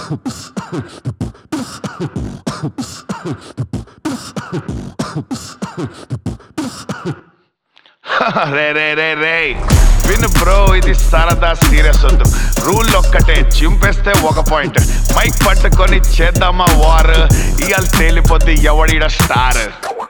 రే రే రే రే విను బ్రో ఇది సరదా సీరియస్ వద్దు రూల్ ఒక్కటే చింపేస్తే ఒక పాయింట్ మైక్ పట్టుకొని చేద్దామా వార్ ఇవాళ తేలిపోద్ది ఎవడిడ స్టార్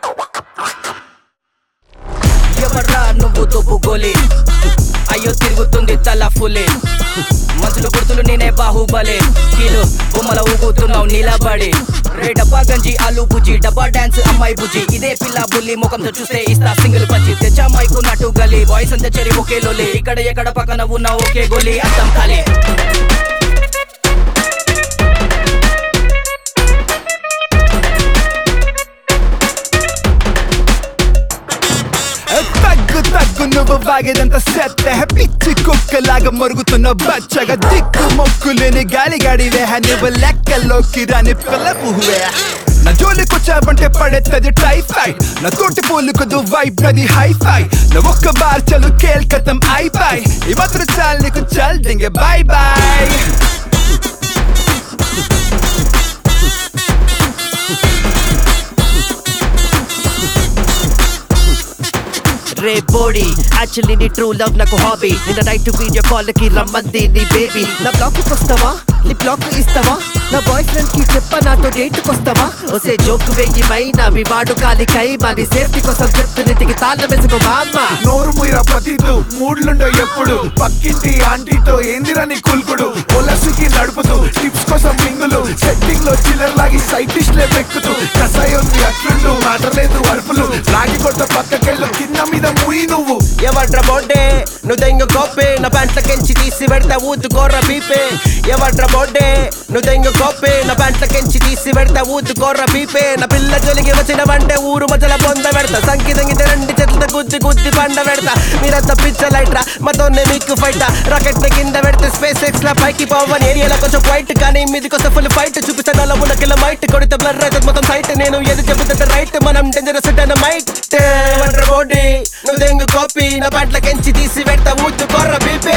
ఎవర్రా నువ్వు దుబ్బు గోలి అయ్యో తిరుగుతుంది తల ఫులే మనుషులు గుర్తులు నేనే బాహుబలే కీలు బొమ్మల ఊగుతున్నావు నిలబడి రే డబ్బా గంజి ఆలు బుజ్జి డబ్బా డాన్స్ అమ్మాయి బుజ్జి ఇదే పిల్ల బుల్లి ముఖంతో చూస్తే ఇస్తా సింగిల్ పచ్చి తెచ్చా మైకు నటు గలి బాయ్స్ అంతా చెరి ఒకే లోలి ఇక్కడ ఎక్కడ పక్కన ఉన్న ఒకే గోలి అర్థం కాలే తగ్గు తగ్గు నువ్వు వాగేదంత సెత్త పిచ్చి కుక్కలాగా మరుగుతున్న బచ్చగా దిక్కు మొక్కులేని గాలి గాడివే నువ్వు లెక్కల్లోకి రాని పిల్ల పువ్వే నా జోలికొచ్చావంటే పడేత్తది టైఫాయిడ్ నా తోటి పోలుకదు వైబ్ నది హైఫై నా ఒక్క బార్ చలు కేల్కతం ఐబాయ్ ఈ మాత్రం చాలు నీకు చల్ దింగే బాయ్ బాయ్ రే బోడీ యాక్చువల్లీ నీ ట్రూ లవ్ నాకు హాబీ నిన్న నైట్ వీడియో కాల్ కి రమ్మంది నీ బేబీ నా బ్లాక్ వస్తావా నీ బ్లాక్ ఇస్తావా నా బాయ్ ఫ్రెండ్ కి చెప్ప నాతో డేట్ వస్తావా ఒసే జోక్ వెయ్యి మైనా మీ వాడు కాలి కై మరి సేఫ్టీ కోసం చెప్తున్నిటికి తాళ్ళ వెసుకో మా అమ్మ నోరు మీర ప్రతిదు మూడ్లుండో ఎప్పుడు పక్కింటి ఆంటీతో ఏందిరని కుల్కుడు పొలసుకి నడుపుతూ టిప్స్ కోసం మింగులు సెట్టింగ్ లో చిల్లర్ లాగి సైడ్ డిష్ లే పెక్కుతూ కసాయం అట్లుండు మాటలేదు అరుపులు రాగి కొట్ట పక్కకెళ్ళు కింద మీద ముయి నువ్వు ఎవడ్ర బోడ్డే నువ్వు దెంగ కోపే నా ప్యాంట్లకెంచి తీసి పెడతా ఊతుకోర్ర బీపే ఎవడ్ర బోడ్డే నువ్వు దెంగ కోపే నా ప్యాంట్లకెంచి తీసి పెడతా ఊతుకోర్ర బీపే నా పిల్ల జొలిగి వచ్చిన వంటే ఊరు మధ్యల పొంద పెడతా సంకి దంగితే రెండు చెట్ల గుద్ది గుద్ది పండ పెడతా మీరంతా పిచ్చ లైట్రా మాతోనే మీకు ఫైట్ రాకెట్ కింద పెడితే స్పేస్ ఎక్స్ లా పైకి పోవని ఏరియాలో కొంచెం వైట్ కానీ మీది కోసం ఫుల్ ఫైట్ చూపిస్తాను ఉన్న కిలో మైట్ కొడితే బ్లర్ అయితే మొత్తం సైట్ నేను ఏది చెబుతుంటే రైట్ మనం డేంజరస్ మైట్ వండ్ర బోడీ నువ్వు దెంగు కాపీ నా ప్యాంట్లకెంచి తీసి పెడతా ఊతు కొర్ర బీపే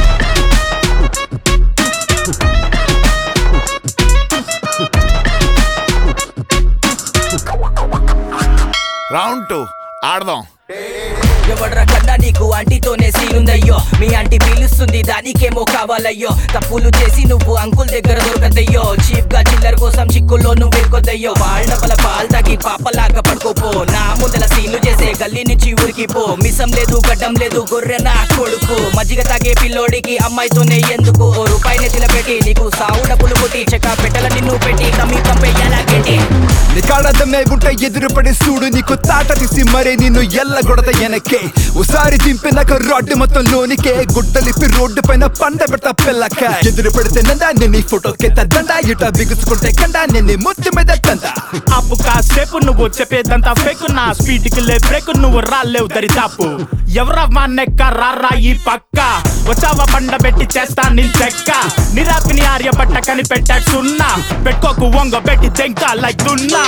రౌండ్ టూ ఆడదాం ఎవడ్రా కన్నా నీకు ఆంటీతోనే సీనుందయ్యో మీ ఆంటీ పిలుస్తుంది దానికేమో కావాలయ్యో తప్పులు చేసి నువ్వు అంకుల్ దగ్గర దొరకదయ్యో చీప్ గా చిల్లర కోసం చిక్కుల్లో నువ్వు ఎక్కుదయ్యో వాళ్ళ వల్ల పాలు తాగి పాపలాగా పడుకోపో నా ముందల సీన్లు చేసే గల్లీ నుంచి ఊరికి పో మిసం లేదు గడ్డం లేదు గొర్రె నా కొడుకు మజ్జిగ తాగే పిల్లోడికి అమ్మాయితోనే ఎందుకు ఓ రూపాయి నెత్తిన పెట్టి నీకు సావు డబ్బులు కొట్టి చెక్క పెట్టల నిన్ను పెట్టి కమ్మి పంపేయాలా గట్టి నీ కాళ్ళదమ్మే గుంట ఎదురుపడి చూడు నీకు తాట తీసి మరే నిన్ను ఎల్ల గొడత వెనకే ఓసారి దింపినాక రోడ్డు మొత్తం లోనికే గుడ్డలిప్పి రోడ్డు పైన పండ పెడతా పిల్లక ఎదురు పెడితే నందా నేను ఫోటో కెత్త దండ ఇట బిగుసుకుంటే కండా నేను ముద్దు మీద తందా అప్పు కాసేపు నువ్వు చెప్పేదంతా ఫేక్ నా స్పీడ్ కి లే బ్రేక్ నువ్వు రాలేవు దరి తాపు ఎవరమ్మా నెక్క రారా ఈ పక్క వచ్చావా బండ పెట్టి చేస్తా నీ చెక్క నిరాపిని ఆర్య పట్ట కనిపెట్టాడు సున్నా పెట్టుకోకు వంగ పెట్టి తెంక లైక్ దున్నా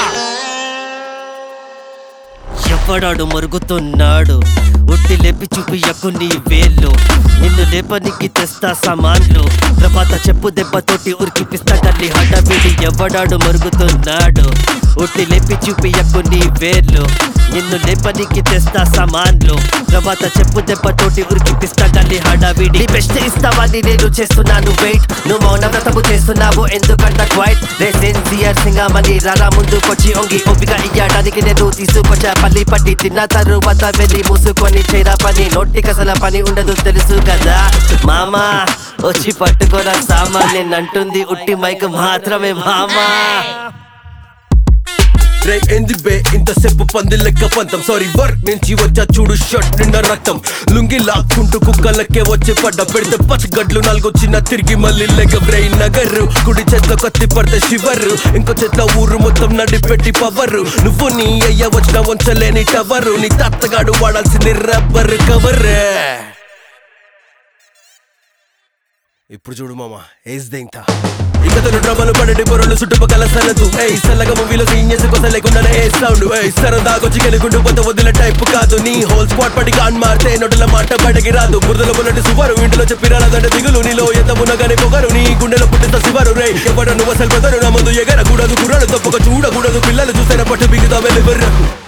ఎవడాడు మరుగుతున్నాడు ఉట్టి లేపి చూపియకు నీ వేళ్ళు నిన్ను లేపనికి తెస్తా సామాన్లు తర్వాత చెప్పు దెబ్బతోటి ఉరికి పిస్తా గల్లి హడవిడి ఎవడాడు మరుగుతున్నాడు ఉట్టి లేపి చూపియకు నీ వేళ్ళు నిన్ను లేపనికి తెస్తా సామాన్లు తర్వాత చెప్పు దెబ్బతోటి ఉరికి పిస్తా గల్లి హడావిడి బెస్ట్ ఇస్తావని నేను చేస్తున్నాను వెయిట్ నువ్వు మౌన వ్రతము చేస్తున్నావు ఎందుకంట క్వైట్ రే సిన్సియర్ సింగామని రారా ముందుకొచ్చి ఒంగి ఒప్పిక ఇయ్యడానికి నేను తీసుకొచ్చా పల్లి పట్టి తిన్న తరువాత వెళ్ళి మూసుకొని చేరా పని నోటి కసల పని ఉండదు తెలుసు కదా మామా వచ్చి పట్టుకోరా సామా నేను అంటుంది ఉట్టి మైక్ మాత్రమే మామా రే ఎంది బే ఇంతసేపు పంది లెక్క పంతం సారీ వర్క్ నుంచి వచ్చా చూడు షర్ట్ నిండా రక్తం లుంగి లాక్కుంటూ కుక్కలకే వచ్చి పడ్డ పెడితే పచ్చగడ్లు నాలుగు చిన్న తిరిగి మళ్ళీ లెగ బ్రెయిన్ నగరు కుడి చేతిలో కత్తి పడితే షివరు ఇంకో చేతిలో ఊరు మొత్తం నడి పెట్టి పవరు నువ్వు నీ అయ్య వచ్చిన వంచలేని టవరు నీ తాతగాడు వాడాల్సింది రబ్బర్ కవర్ ఇప్పుడు చూడు మామ ఏజ్ దేంతా ఇకతను డ్రమలు పడటి పొరలు చుట్టుపక్కల సరదు ఏయ్ సల్లగా మూవీలో సీనియర్స్ కోసం లేకుండానే ఏ సౌండ్ ఏయ్ సరదాగొచ్చి గెలుకుంటూ పోతే వదిలే టైప్ కాదు నీ హోల్ స్పాట్ పడి కాన్ మారితే నొటల మాట బయటకి రాదు బురదలో ఉన్నట్టు సువరు ఇంటిలో చెప్పి రాలేదంటే దిగులు నీలో ఎంత ఉన్నగానే పొగరు నీ గుండెలో పుట్టిన శివరు రే ఎవడ నువ్వు అసలు బెదరు నా ముందు ఎగరకూడదు కుర్రాడు తప్పక చూడకూడదు పిల్లలు చూసిన పట్టు బిగుతా వెళ్ళి బెర్రకు